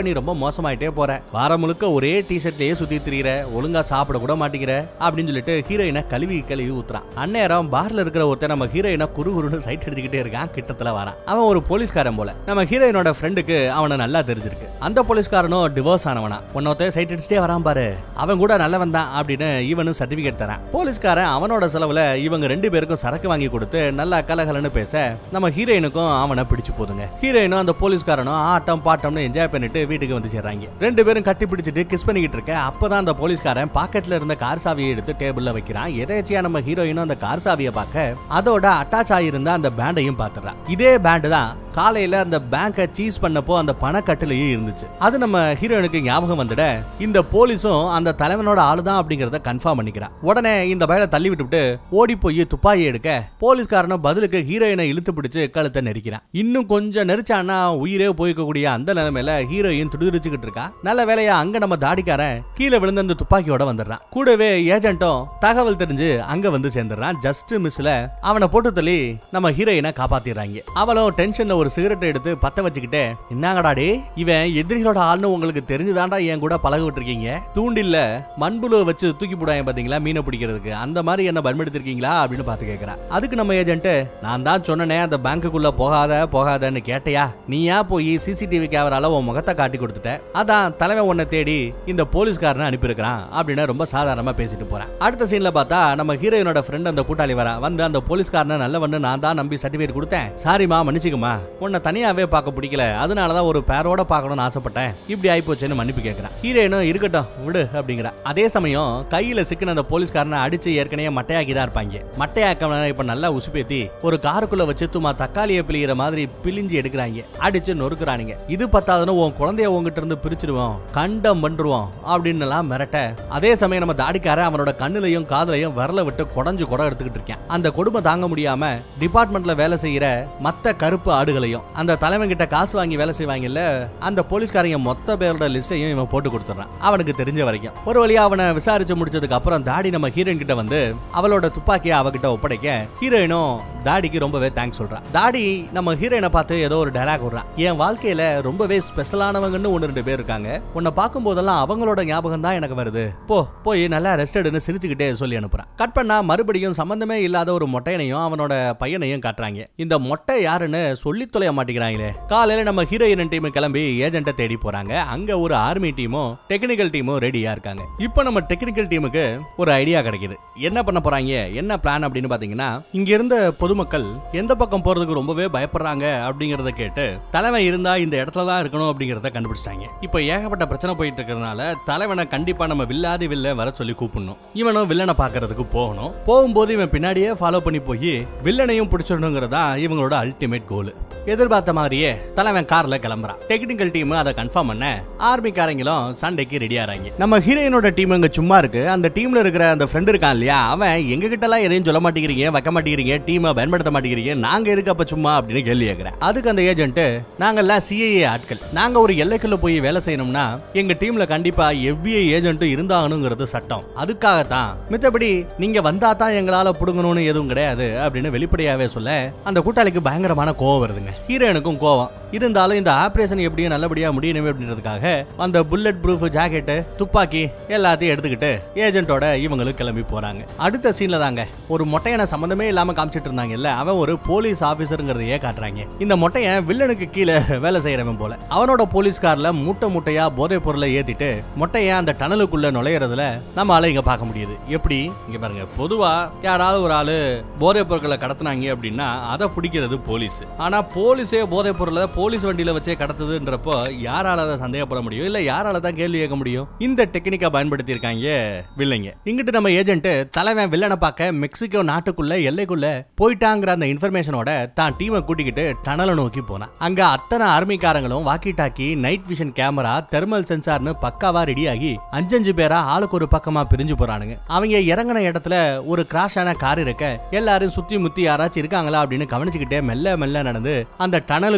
நீ ரொம்ப மோசமாயிட்டே போற வாரம் முழுக்க ஒரே டிஷர்ட்லயே சுத்தி திரியிற ஒழுங்கா சாப்பிட கூட மாட்டேங்கிற அப்படின்னு சொல்லிட்டு ஹீரோயினை கழுவி கழுவி ஊத்துறான் அந்நேரம் பார்ல இருக்கிற ஒருத்தன் நம்ம ஹீரோயினை குறு குறுன்னு சைட் அடிச்சுக்கிட்டே இருக்கான் கிட்டத்துல வரான் அவன் ஒரு போலீஸ்காரன் போல நம்ம ஹீரோயினோட ஃப்ரெண்டுக்கு அவனை நல்லா தெரிஞ்சிருக்கு அந்த போலீஸ்காரனும் டிவோர்ஸ் ஆனவனா உன்னொத்த சைட் அடிச்சுட்டே வரான் பாரு அவன் கூட நல்லவன் தான் அப்படின்னு இவனும் சர்டிபிகேட் தரான் போலீஸ்காரன் அவனோட செலவுல இவங்க ரெண்டு பேருக்கும் சரக்கு வாங்கி கொடுத்து நல்லா கலகலன்னு பேச நம்ம ஹீரோயினுக்கும் அவனை பிடிச்சு போதுங்க ஹீரோயினும் அந்த போலீஸ்காரனும் ஆட்டம் பாட்டம்னு என்ஜாய் பண்ணிட்டு வீட்டுக்கு வந்து சேர்றாங்க ரெண்டு பேரும் கட்டி பிடிச்சிட்டு கிஸ் பண்ணிக்கிட்டு இருக்க அப்பதான் அந்த போலீஸ்காரன் பாக்கெட்ல இருந்த கார் சாவியை எடுத்து டேபிள்ல வைக்கிறான் எதேச்சியா நம்ம ஹீரோயினும் அந்த கார் சாவியை பார்க்க அதோட அட்டாச் ஆகியிருந்த அந்த பேண்டையும் பாத்துறான் இதே பேண்ட் தான் காலையில அந்த பேங்கை சீஸ் பண்ணப்போ அந்த பணக்கட்டுலயும் இருந்துச்சு அது நம்ம ஹீரோயினுக்கு ஞாபகம் வந்துட இந்த போலீஸும் அந்த தலைவனோட ஆளுதான் அப்படிங்கறத கன்ஃபார்ம் பண்ணிக்கிறான் உடனே இந்த பயலை தள்ளி விட்டுவிட்டு ஓடி போய் துப்பாக்கி எடுக்க போலீஸ்காரனும் பதிலுக்கு ஹீரோயினை இழுத்து பிடிச்சு கழுத்தை நெரிக்கிறான் இன்னும் கொஞ்சம் நெரிச்சான்னா உயிரே போய்க்கக்கூடிய அந்த நிலைமையில ஹீரோயின் துடிதுடிச்சுக்கிட்டு இருக்கா நல்ல வேலையா அங்க நம்ம தாடிக்காரன் கீழே விழுந்த அந்த துப்பாக்கியோட வந்துடுறான் கூடவே ஏஜென்ட்டும் தகவல் தெரிஞ்சு அங்க வந்து சேர்ந்துடுறான் ஜஸ்ட் மிஸ்ல அவனை போட்டு தள்ளி நம்ம ஹீரோயினை காப்பாத்திடுறாங்க அவளும் டென்ஷன்ல ஒரு சிகரெட் எடுத்து பத்த வச்சுக்கிட்டு என்னங்கடாடி இவன் எதிரிகளோட ஆள்னு உங்களுக்கு தெரிஞ்சுதான்டா என் கூட பழக விட்டுருக்கீங்க தூண்டில்ல மண்புழு வச்சு தூக்கி போடுவாங்க பாத்தீங்களா மீனை பிடிக்கிறதுக்கு அந்த மாதிரி என்ன பயன்படுத்திருக்கீங்களா அப்படின்னு பார்த்து கேட்கறான் அதுக்கு நம்ம ஏஜென்ட் நான் தான் சொன்னனே அந்த பேங்க்குள்ள போகாத போகாதன்னு கேட்டையா நீயா போய் சிசிடிவி கேமரால உன் முகத்தை காட்டி கொடுத்துட்ட அதான் தலைவன் உன்னை தேடி இந்த போலீஸ்காரனை அனுப்பியிருக்கிறான் அப்படின்னு ரொம்ப சாதாரணமா பேசிட்டு போறான் அடுத்த சீன்ல பார்த்தா நம்ம ஹீரோயினோட ஃப்ரெண்ட் அந்த கூட்டாளி வரா வந்து அந்த போலீஸ்காரனை நல்லவன்னு நான் தான் நம்பி சர்டிஃபிகேட் கொடுத்தேன் சாரிமா மன்னிச்சுக்குமா உன்னை தனியாவே பார்க்க பிடிக்கல அதனாலதான் ஒரு பேரோட பார்க்கணும்னு ஆசைப்பட்டேன் இப்படி ஆயிப்போச்சுன்னு மன்னிப்பு கேட்கறான் ஹீரோயினும் இருக்கட்டும் விடு அப்படிங்கிறா அதே சமயம் கையில சிக்கின அந்த போலீஸ்காரனை அடிச்சு ஏற்கனவே மட்டையாக்கி தான் இருப்பாங்க மட்டையாக்கவன இப்ப நல்லா உசுப்பேத்தி ஒரு காருக்குள்ள வச்சு சும்மா தக்காளியை பிழிகிற மாதிரி பிழிஞ்சு எடுக்கிறாங்க அடிச்சு நொறுக்குறானுங்க இது பத்தாதுன்னு உன் குழந்தைய உங்ககிட்ட இருந்து பிரிச்சிடுவோம் கண்டம் பண்ருவோம் அப்படின்னு எல்லாம் மிரட்ட அதே சமயம் நம்ம தாடிக்கார அவனோட கண்ணுலையும் காதுலையும் விரல விட்டு குடஞ்சு குடம் எடுத்துக்கிட்டு இருக்கேன் அந்த கொடுமை தாங்க முடியாம டிபார்ட்மெண்ட்ல வேலை செய்யற மத்த கருப்பு ஆடுகளையும் அந்த தலைவன் கிட்ட காசு வாங்கி வேலை செய்வாங்கல்ல அந்த போலீஸ்காரங்க மொத்த பேரோட லிஸ்டையும் இவன் போட்டு கொடுத்துறான் அவனுக்கு தெரிஞ்ச வரைக்கும் ஒரு வழியா அவனை விசாரிச்சு முடிச்சதுக்கு அப்புறம் தாடி நம்ம ஹீரோயின் கிட்ட வந்து அவளோட துப்பாக்கியை அவகிட்ட ஒப்படைக்க ஹீரோயினும் தாடிக்கு ரொம்பவே தேங்க்ஸ் சொல்றான் தாடி நம்ம ஹீரோயினை பார்த்து ஏதோ ஒரு டயலாக் விடுறான் என் வாழ்க்கையில ரொம்பவே ஸ்பெஷலானவங்கன்னு ஒன்று ரெண்டு பேர் இருக்காங்க உன்னை பார்க்கும் போதெல்லாம் அவங்களோட ஞாபகம் தான் எனக்கு வருது போ போய் நல்லா ரெஸ்ட் எடுன்னு சிரிச்சுக்கிட்டே சொல்லி அனுப்புறான் கட் பண்ணா மறுபடியும் சம்பந்தமே இல்லாத ஒரு மொட்டையனையும் அவனோட பையனையும் காட்டுறாங்க இந்த மொட்டை யாருன்னு சொல்லி தொலைய மாட்டேங்கிறாங்களே காலையில நம்ம ஹீரோயின் டீம் கிளம்பி ஏஜென்ட்டை தேடி போறாங்க அங்க ஒரு ஆர்மி டீமும் டெக்னிக்கல் டீமும் ரெடியா இருக்காங்க இப்போ நம்ம டெக்னிக்கல் டீமுக்கு ஒரு ஐடியா கிடைக்குது என்ன பண்ண போறாங்க என்ன பிளான் அப்படின்னு பாத்தீங்கன்னா இங்க இருந்த பொதுமக்கள் எந்த பக்கம் போறதுக்கு ரொம்பவே பயப்படுறாங்க அப்படிங்கறத கேட்டு தலைவன் இருந்தா இந்த இடத்துல தான் இருக்கணும் அப்படிங்கறத கண்டுபிடிச்சிட்டாங்க இப்போ ஏகப்பட்ட பிரச்சனை போயிட்டு இருக்கிறதுனால தலைவனை கண்டிப்பா நம்ம வில்லாதி வில்ல வர சொல்லி கூப்பிடணும் இவனும் வில்லனை பாக்குறதுக்கு போகணும் போகும்போது இவன் பின்னாடியே ஃபாலோ பண்ணி போய் வில்லனையும் பிடிச்சிடணுங்கிறதா இவங்களோட அல்டிமேட் கோல் எதிர்பார்த்த மாதிரியே தலைவன் கார்ல கிளம்புறான் டெக்னிக்கல் டீம் அதை கன்ஃபார்ம் பண்ண ஆர்மிக்காரங்களும் சண்டைக்கு ரெடி ஆறாங்க நம்ம ஹீரோயினோட டீம் அங்க சும்மா இருக்கு அந்த டீம்ல இருக்கிற அந்த ஃப்ரெண்ட் இருக்கான் இல்லையா அவன் எங்க கிட்ட எல்லாம் எதையும் சொல்ல மாட்டேங்கிறீங்க வைக்க மாட்டேங்கிறீங்க டீமை பயன்படுத்த மாட்டேங்கிறீங்க நாங்க இருக்கு அப்ப சும்மா அப்படின்னு கேள்வி கேட்கிறேன் அதுக்கு அந்த ஏஜென்ட் நாங்கெல்லாம் சிஐஏ ஆட்கள் நாங்க ஒரு எல்லைக்குள்ள போய் வேலை செய்யணும்னா எங்க டீம்ல கண்டிப்பா எஃபிஐ ஏஜென்ட் இருந்தாகணுங்கிறது சட்டம் அதுக்காகத்தான் மித்தபடி நீங்க வந்தா தான் எங்களால புடுங்கணும்னு எதுவும் கிடையாது அப்படின்னு வெளிப்படையாவே சொல்ல அந்த கூட்டாளிக்கு பயங்கரமான கோவம் வருதுங்க ஹீரோயினுக்கும் கோவம் இருந்தாலும் இந்த ஆபரேஷன் எப்படியும் நல்லபடியா முடியணுமே அப்படின்றதுக்காக அந்த புல்லட் ப்ரூஃப் ஜாக்கெட் துப்பாக்கி எல்லாத்தையும் எடுத்துக்கிட்டு ஏஜென்ட்டோட இவங்களும் கிளம்பி போறாங்க அடுத்த சீன்ல தாங்க ஒரு மொட்டையனை சம்பந்தமே இல்லாம காமிச்சிட்டு இருந்தாங்கல்ல அவன் ஒரு போலீஸ் ஆபீசருங்கிறதையே காட்டுறாங்க இந்த மொட்டையன் வில்லனுக்கு கீழே வேலை செய்யறவன் போல அவனோட போலீஸ் கார்ல மூட்டை மூட்டையா போதைப் பொருளை ஏத்திட்டு மொட்டையன் அந்த டனலுக்குள்ள நுழையறதுல நம்மளால இங்க பார்க்க முடியுது எப்படி இங்க பாருங்க பொதுவா யாராவது ஒரு ஆளு போதைப் பொருட்களை கடத்துனாங்க அப்படின்னா அதை பிடிக்கிறது போலீஸ் ஆனா போலீஸே போதைப் பொருளை போலீஸ் வண்டியில வச்சே கடத்துதுன்றப்போ யாரால அதை சந்தேகப்பட முடியும் இல்ல யாரால தான் கேள்வி கேட்க முடியும் இந்த டெக்னிக்கை பயன்படுத்தி இருக்காங்க வில்லைங்க இங்கிட்டு நம்ம ஏஜென்ட் தலைவன் வில்லனை பார்க்க மெக்சிகோ நாட்டுக்குள்ள எல்லைக்குள்ள போயிட்டாங்கிற அந்த இன்ஃபர்மேஷனோட தான் டீமை கூட்டிக்கிட்டு டனலை நோக்கி போனான் அங்க அத்தனை ஆர்மிக்காரங்களும் walkie talkie night vision camera thermal சென்சார்னு பக்காவா ரெடியாகி அஞ்சஞ்சு பேரா ஆளுக்கு ஒரு பக்கமா பிரிஞ்சு போறானுங்க அவங்க இறங்கின இடத்துல ஒரு கிராஷ் ஆன கார் இருக்க எல்லாரும் சுத்தி முத்தி யாராச்சும் இருக்காங்களா அப்படின்னு கவனிச்சுக்கிட்டே மெல்ல மெல்ல நடந்து அந்த டனலுக்கு உள்ள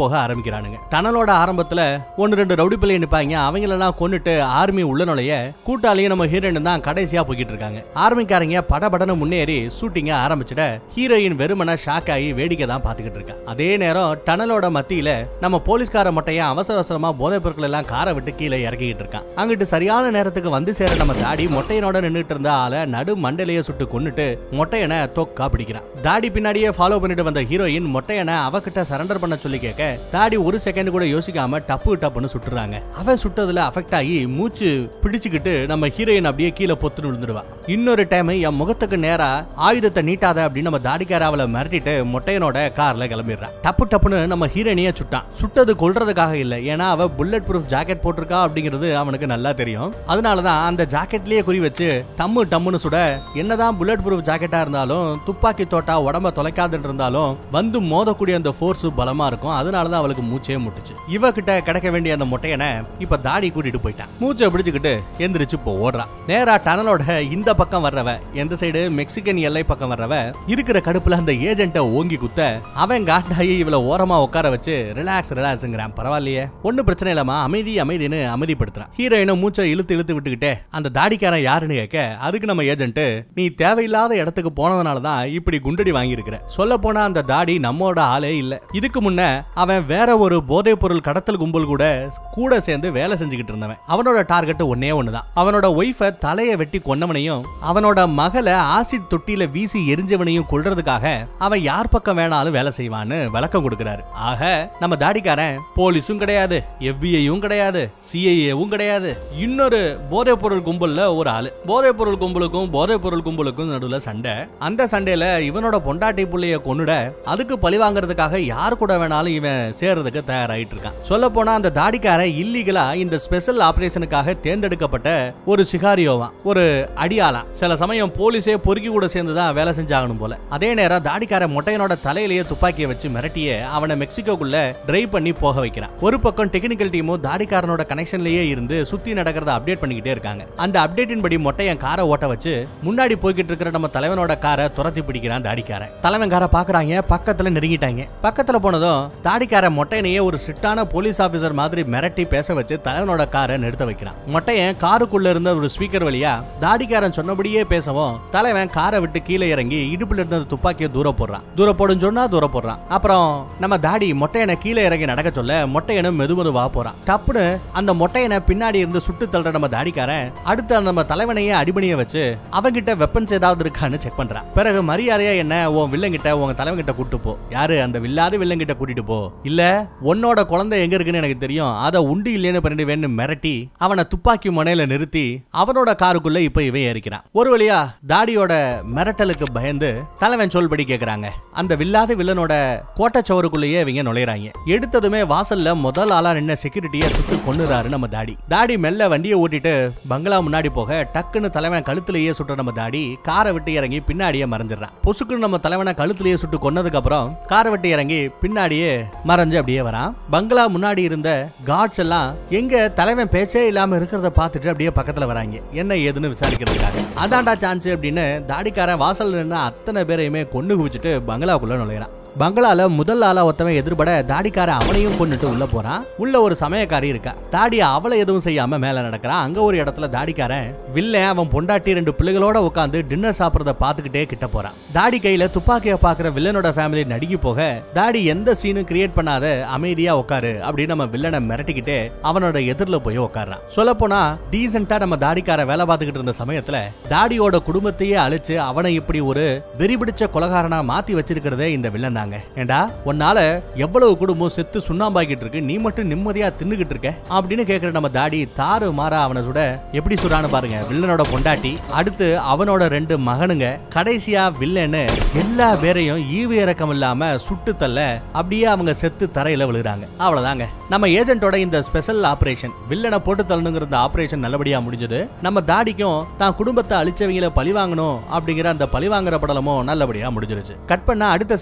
போக ஆரம்பிக்கிறானுங்க டனலோட ஆரம்பத்துல ஒன்னு ரெண்டு ரவுடி பிள்ளைய நிப்பாங்க அவங்களெல்லாம் கொன்னுட்டு ஆர்மி உள்ள நுழைய கூட்டாளியும் நம்ம ஹீரோயின் தான் கடைசியா போய்கிட்டு இருக்காங்க ஆர்மிக்காரங்க படபடன்னு முன்னேறி ஷூட்டிங்க ஆரம்பிச்சிட ஹீரோயின் வெறுமன ஷாக் ஆகி வேடிக்கை தான் பாத்துக்கிட்டு இருக்கா அதே நேரம் டனலோட மத்தியில நம்ம போலீஸ்கார மட்டையன் அவசர அவசரமா போதைப் பொருட்கள் எல்லாம் காரை விட்டு கீழே இறக்கிட்டு இருக்கான் அங்கிட்டு சரியான நேரத்துக்கு வந்து சேர நம்ம தாடி மொட்டையனோட நின்னுட்டு இருந்த ஆளை நடு மண்டலையே சுட்டு கொன்னுட்டு மொட்டையனை தொக்கா பிடிக்கிறான் தாடி பின்னாடியே ஃபாலோ பண்ணிட்டு வந்த ஹீரோயின் மொட்டையனை அவகிட்ட சரண்டர் பண்ண சொல்லி கேட்க தாடி ஒரு செகண்ட் கூட யோசிக்காம டப்பு டப்புன்னு சுட்டுறாங்க அவன் சுட்டதுல அஃபெக்ட் ஆகி மூச்சு பிடிச்சுக்கிட்டு நம்ம ஹீரோயின் அப்படியே கீழே பொத்துன்னு விழுந்துடுவா இன்னொரு டைம் என் முகத்துக்கு நேரா ஆயுதத்தை நீட்டாத அப்படின்னு நம்ம தாடிக்கார அவளை மிரட்டிட்டு மொட்டையனோட கார்ல கிளம்பிடுறான் டப்பு டப்புன்னு நம்ம ஹீரோயினிய சுட்டான் சுட்டது கொல்றதுக்காக இல்ல ஏன்னா அவ புல்லட் ப்ரூஃப் ஜாக்கெட் போட்டிருக்கா அப்படிங்கிறது அவனுக்கு நல்லா தெரியும் அதனாலதான் அந்த ஜாக்கெட்லயே குறி வச்சு டம்மு டம்முன்னு சுட என்னதான் புல்லட் ப்ரூஃப் ஜாக்கெட்டா இருந்தாலும் துப்பாக்கி தோட்டா உடம்ப தொலைக்காதுன்னு இருந்தாலும் வந்து மோதக்கூடிய அந்த ஃபோர்ஸ் பலமா இருக்கும் அதனாலதான் அவளுக்கு மூச்சே முட்டுச்சு இவகிட்ட கிடைக்க வேண்டிய அந்த மொட்டையனை இப்ப தாடி கூட்டிட்டு போயிட்டான் மூச்சை பிடிச்சுக்கிட்டு எந்திரிச்சு இப்போ ஓடுறான் நேரா டனலோட இந்த பக்கம் வர்றவ எந்த சைடு மெக்சிகன் எல்லை பக்கம் வர்றவ இருக்கிற கடுப்புல அந்த ஏஜென்ட்டை ஓங்கி குத்த அவன் காண்டாயி இவள ஓரமா உட்கார வச்சு ரிலாக்ஸ் ரிலாக்ஸ்ங்கிறான் பரவாயில்லையே ஒன்னும் பிரச்சனை இல்லாம அமைதி அமைதின்னு அமைதிப்படுத்துறான் ஹீரோயினும் மூச்சை இழுத்து இழுத்து விட்டுக்கிட்டே அந்த தாடிக்காரன் யாருன்னு கேட்க அதுக்கு நம்ம ஏஜென்ட் நீ தேவையில்லாத இடத்துக்கு போனதுனால தான் இப்படி குண்டடி வாங்கியிருக்கிற சொல்ல போனா அந்த தாடி நம்மோட ஆளே இல்ல இதுக்கு முன்ன அவன் வேற ஒரு போதைப் பொருள் கடத்தல் கும்பல் கூட கூட சேர்ந்து வேலை செஞ்சுக்கிட்டு இருந்தவன் அவனோட டார்கெட் ஒன்னே ஒண்ணுதான் அவனோட ஒய்ஃபை தலையை வெட்டி கொன்னவனையும் அவனோட மகளை ஆசிட் தொட்டியில வீசி எரிஞ்சவனையும் கொல்றதுக்காக அவன் யார் பக்கம் வேணாலும் வேலை செய்வான்னு விளக்கம் கொடுக்கிறாரு ஆக நம்ம தாடிக்காரன் போலீஸும் கிடையாது எஃபிஐயும் கிடையாது சிஐஏவும் கிடையாது இன்னொரு போதைப் பொருள் கும்பல்ல ஒரு ஆளு போதைப் பொருள் கும்பலுக்கும் போதைப் பொருள் கும்பலுக்கும் நடுவுல சண்டை அந்த சண்டையில இவனோட பொண்டாட்டி புள்ளைய கொன்னுட அதுக்கு பழி வாங்குறதுக்காக யார் கூட வேணாலும் இவன் சேர்றதுக்கு தயாராயிட்டு இருக்கான் சொல்ல போனா அந்த தாடிக்காரன் இல்லீகலா இந்த ஸ்பெஷல் ஆபரேஷனுக்காக தேர்ந்தெடுக்கப்பட்ட ஒரு சிகாரியோவான் ஒரு அடியாளாம் சில சமயம் போலீஸே பொறுக்கி கூட சேர்ந்து தான் வேலை செஞ்சாகணும் போல அதே நேரம் தாடிக்கார மொட்டையனோட தலையிலேயே துப்பாக்கியை வச்சு மிரட்டிய அவனை மெக்சிகோக்குள்ள டிரைவ் பண்ணி போக வைக்கிறான் ஒரு பக்கம் டெக்னிக்கல் டீமும் தாடிக்காரனோட கனெக்ஷன்லயே இருந்து சுத்தி நடக்கிறத அப்டேட் பண்ணிக்கிட்டே இருக்காங்க அந்த அப்டேட்டின் படி மொட்டையன் காரை ஓட்ட வச்சு முன்னாடி போய்கிட்டு இருக்கிற நம்ம தலைவனோட காரை துரத்தி பிடிக்கிறான் தாடிக்காரன் தலைவன் காரை பாக்குறாங்க பக்கத்துல நெருங்கிட்டாங்க பக்கத்துல போனதும் தாடிக்கார மொட்டையனையே ஒரு ஸ்ட்ரிக்டான போலீஸ் ஆபீசர் மாதிரி மிரட்டி பேச வச்சு தலைவனோட காரை நிறுத்த வைக்கிறான் மொட்டையன் காருக்குள்ள இருந்த ஒரு ஸ்பீக்கர் வழியா தாடிக்காரன் சொன்னபடியே பேசவும் தலைவன் காரை விட்டு கீழே இறங்கி இடுப்புல இருந்த துப்பாக்கியை தூர போடுறான் தூர போடுன்னு சொன்னா தூர போடுறான் அப்புறம் நம்ம தாடி மொட்டையனை கீழே இறங்கி நடக்க சொல்ல மொட்டையனும் மெது மெதுவா போறான் டப்புன்னு அந்த மொட்டையனை பின்னாடி இருந்து சுட்டு தள்ளுற நம்ம தாடிக்காரன் அடுத்து அந்த நம்ம தலைவனையே அடிபணிய வச்சு அவங்கிட்ட வெப்பன்ஸ் ஏதாவது இருக்கான்னு செக் பண்றான் பிறகு மரியாதையா என்ன உன் வில்லங்கிட்ட உங்க தலைவன் கிட்ட கூட்டு போ யாரு அந்த வில்லாத வில்லங்கிட்ட கூட்டிட்டு போ இல்ல உன்னோட குழந்தை எங்க இருக்குன்னு எனக்கு தெரியும் அதை உண்டு இல்லைன்னு பண்ணிட்டு வேணும் மிரட்டி அவனை துப்பாக்கி முனையில நிறுத்தி அவனோட காருக்குள்ள இப்ப இவன் ஏறிக்கிறான் ஒரு வழியா தாடியோட மிரட்டலுக்கு பயந்து தலைவன் சொல்படி கேக்குறாங்க அந்த வில்லாத வில்லனோட கோட்டச்சவருக்குள்ளேயே இவங்க நுழையறாங்க எடுத்ததுமே வாசல்ல முதல் ஆளா நின்ன செக்யூரிட்டிய சுட்டு கொன்னுறாரு நம்ம தாடி தாடி மெல்ல வண்டியை ஓட்டிட்டு பங்களா முன்னாடி போக டக்குன்னு தலைவன் கழுத்திலேயே சுட்ட நம்ம தாடி காரை விட்டு இறங்கி பின்னாடியே மறைஞ்சிடறான் பொசுக்குன்னு நம்ம தலைவனை கழுத்திலேயே சுட்டு கொன்னதுக்கு அப்புறம் காரை விட்டு இறங்கி பின்னாடியே மறைஞ்சு அப்படியே வரான் பங்களா முன்னாடி இருந்த காட்ஸ் எல்லாம் எங்க தலைவன் பேச்சே இல்லாம இருக்கிறத பார்த்துட்டு அப்படியே பக்கத்துல வராங்க என்ன ஏதுன்னு விசாரிக்கிறதுக்காக அதான்டா சான்ஸ் அப்படின்னு தாடிக்காரன் வாசல் நின்று அத்தனை பேரையுமே கொண்டு குவிச்சிட்டு பங்களாக்குள்ள நுழையிறான் பங்களால முதல் ஆளா ஒருத்தவன் எதிர்பட தாடிக்காரன் அவனையும் கொண்டுட்டு உள்ள போறான் உள்ள ஒரு சமயக்காரி இருக்கா தாடி அவளை எதுவும் செய்யாம மேல நடக்கிறான் அங்க ஒரு இடத்துல தாடிக்காரன் வில்லன் அவன் பொண்டாட்டி ரெண்டு பிள்ளைகளோட உட்காந்து டின்னர் சாப்பிடறத பாத்துக்கிட்டே கிட்ட போறான் தாடி கையில துப்பாக்கிய பாக்குற வில்லனோட ஃபேமிலி நடுங்கி போக தாடி எந்த சீனும் கிரியேட் பண்ணாத அமைதியா உட்காரு அப்படின்னு நம்ம வில்லனை மிரட்டிக்கிட்டே அவனோட எதிரில போய் உட்கார்றான் சொல்ல போனா டீசெண்டா நம்ம தாடிக்கார வேலை பார்த்துக்கிட்டு இருந்த சமயத்துல தாடியோட குடும்பத்தையே அழிச்சு அவனை இப்படி ஒரு வெறி பிடிச்ச கொலகாரனா மாத்தி வச்சிருக்கிறதே இந்த வில்லன் தாங்க ஏண்டா உன்னால எவ்வளவு குடும்பம் செத்து சுண்ணாம்பாக்கிட்டு இருக்கு நீ மட்டும் நிம்மதியா தின்னுகிட்டு இருக்க அப்படின்னு கேக்குற நம்ம தாடி தாறு மாறா அவனை சுட எப்படி சுடான்னு பாருங்க வில்லனோட பொண்டாட்டி அடுத்து அவனோட ரெண்டு மகனுங்க கடைசியா வில்லன்னு எல்லா பேரையும் ஈவு இறக்கம் இல்லாம சுட்டு தள்ள அப்படியே அவங்க செத்து தரையில விழுகிறாங்க அவ்வளவுதாங்க நம்ம ஏஜென்ட்டோட இந்த ஸ்பெஷல் ஆபரேஷன் வில்லனை போட்டு தள்ளணுங்கிற இந்த ஆபரேஷன் நல்லபடியா முடிஞ்சது நம்ம தாடிக்கும் தான் குடும்பத்தை அழிச்சவங்கள பழி வாங்கணும் அப்படிங்கிற அந்த பழி வாங்குற படலமும் நல்லபடியா முடிஞ்சிருச்சு கட் பண்ண அடுத்த சீன்ல ஹீரோ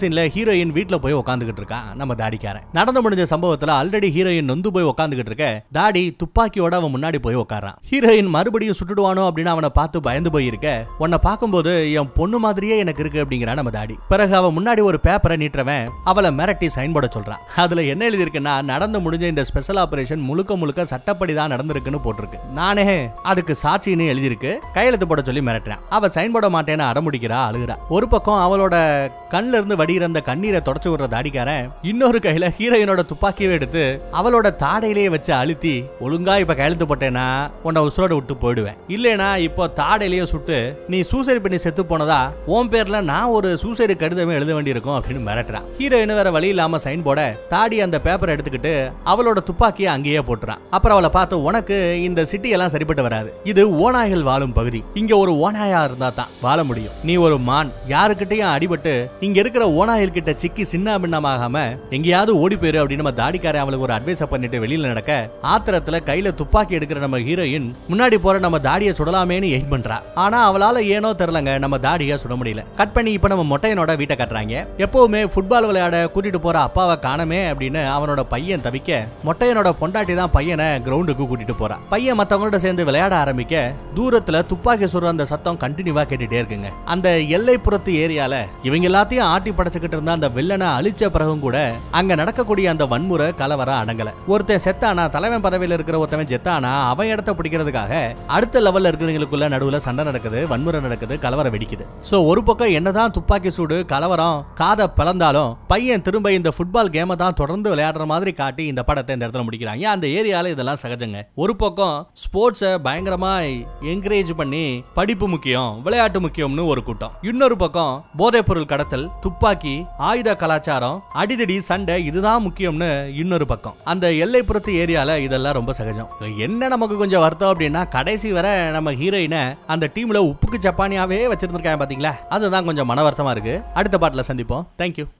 ஹீரோயின் வீட்ல போய் உட்காந்துக்கிட்டு இருக்கான் நம்ம தாடிக்காரன் நடந்து முடிஞ்ச சம்பவத்துல ஆல்ரெடி ஹீரோயின் நொந்து போய் உட்காந்துக்கிட்டு இருக்க தாடி துப்பாக்கியோட அவன் முன்னாடி போய் உட்காரான் ஹீரோயின் மறுபடியும் சுட்டுடுவானோ அப்படின்னு அவனை பார்த்து பயந்து போய் இருக்க உன்னை பார்க்கும்போது என் பொண்ணு மாதிரியே எனக்கு இருக்கு அப்படிங்கிறான் நம்ம தாடி பிறகு அவன் முன்னாடி ஒரு பேப்பரை நீட்டுறவன் அவளை மிரட்டி சைன் போட சொல்றான் அதுல என்ன எழுதியிருக்குன்னா நடந்து முடிஞ்ச இந்த ஸ்பெஷல் ஆபரேஷன் முழுக்க முழுக்க சட்டப்படி தான் நடந்திருக்குன்னு போட்டிருக்கு நானே அதுக்கு சாட்சின்னு எழுதியிருக்கு கையெழுத்து போட சொல்லி மிரட்டுறேன் அவ சைன் போட மாட்டேன்னு அடமுடிக்கிறா அழுகுறா ஒரு பக்கம் அவளோட கண்ணுல இருந்து வடிகிற அந்த கண்ணீரை தொடச்சு விடுற தாடிக்காரன் இன்னொரு கையில ஹீரோயினோட துப்பாக்கியை எடுத்து அவளோட தாடையிலேயே வச்சு அழுத்தி ஒழுங்கா இப்ப கையெழுத்து போட்டேன்னா உன்னை உசுரோட விட்டு போயிடுவேன் இல்லைனா இப்போ தாடையிலேயே சுட்டு நீ சூசைட் பண்ணி செத்து போனதா உன் பேர்ல நான் ஒரு சூசைடு கடிதமே எழுத வேண்டியிருக்கும் அப்படின்னு மிரட்டுறான் ஹீரோயின் வேற வழி இல்லாம சைன் போட தாடி அந்த பேப்பரை எடுத்துக்கிட்டு அவளோட துப்பாக்கியை அங்கேயே போட்டுறான் அப்புறம் அவளை பார்த்து உனக்கு இந்த சிட்டி எல்லாம் சரிப்பட்டு வராது இது ஓநாய்கள் வாழும் பகுதி இங்க ஒரு ஓநாயா இருந்தா தான் வாழ முடியும் நீ ஒரு மான் யாருக்கிட்டையும் அடிபட்டு இங்க இருக்கிற ஓநாய்கள் கிட்ட சிக்கி சின்ன பின்னமாகாம எங்கேயாவது ஓடி போயிரு அப்படின்னு நம்ம தாடிக்காரன் அவளுக்கு ஒரு அட்வைஸ் பண்ணிட்டு வெளியில நடக்க ஆத்திரத்துல கையில துப்பாக்கி எடுக்கிற நம்ம ஹீரோயின் முன்னாடி போற நம்ம தாடியை சுடலாமேன்னு எய்ம் பண்றா ஆனா அவளால ஏனோ தெரியலங்க நம்ம தாடியை சுட முடியல கட் பண்ணி இப்ப நம்ம மொட்டையனோட வீட்டை கட்டுறாங்க எப்பவுமே ஃபுட்பால் விளையாட கூட்டிட்டு போற அப்பாவை காணமே அப்படின்னு அவனோட பையன் தவிக்க மொட்டையனோட பொண்டாட்டி தான் பையனை கிரவுண்டுக்கு கூட்டிட்டு போறா பையன் மத்தவங்களோட சேர்ந்து விளையாட ஆரம்பிக்க தூரத்துல துப்பாக்கி சுடுற அந்த சத்தம் கண்டினியூவா கேட்டுட்டே இருக்குங்க அந்த எல்லைப்புறத்து ஏரியால இவங்க எல்லாத்தையும் ஆட்டி படைச்சுக்கிட்டு இருந்த அந்த வில்லனை அழிச்ச பிறகும் கூட அங்க நடக்கக்கூடிய அந்த வன்முறை கலவரம் அடங்கல ஒருத்தன் செத்தானா தலைவன் பதவியில இருக்கிற ஒருத்தவன் செத்தானா அவன் இடத்த பிடிக்கிறதுக்காக அடுத்த லெவல்ல இருக்கிறவங்களுக்குள்ள நடுவுல சண்டை நடக்குது வன்முறை நடக்குது கலவரம் வெடிக்குது சோ ஒரு பக்கம் என்னதான் துப்பாக்கி சூடு கலவரம் காதை பிளந்தாலும் பையன் திரும்ப இந்த ஃபுட்பால் கேமை தான் தொடர்ந்து விளையாடுற மாதிரி காட்டி இந்த படத்தை இந்த இடத்துல முடிக்கிறாங்க அந்த ஏரியால இதெல்லாம் சகஜங்க ஒரு பக்கம் ஸ்போர்ட்ஸை பயங்கரமா என்கரேஜ் பண்ணி படிப்பு முக்கியம் விளையாட்டு முக்கியம்னு ஒரு கூட்டம் இன்னொரு பக்கம் போதைப் பொருள் கடத்தல் துப்பாக்கி ஆயுத கலாச்சாரம் அடிதடி சண்டை இதுதான் முக்கியம்னு இன்னொரு பக்கம் அந்த எல்லைப்புறத்து ஏரியால இதெல்லாம் ரொம்ப சகஜம் என்ன நமக்கு கொஞ்சம் வருத்தம் அப்படின்னா கடைசி வரை நம்ம ஹீரோயினை அந்த டீம்ல உப்புக்கு ஜப்பானியாவே வச்சிருந்திருக்காங்க பாத்தீங்களா அதுதான் கொஞ்சம் மன வருத்தமா இருக்கு அடுத்த பாட்டில் சந்திப்போம் தேங்க்யூ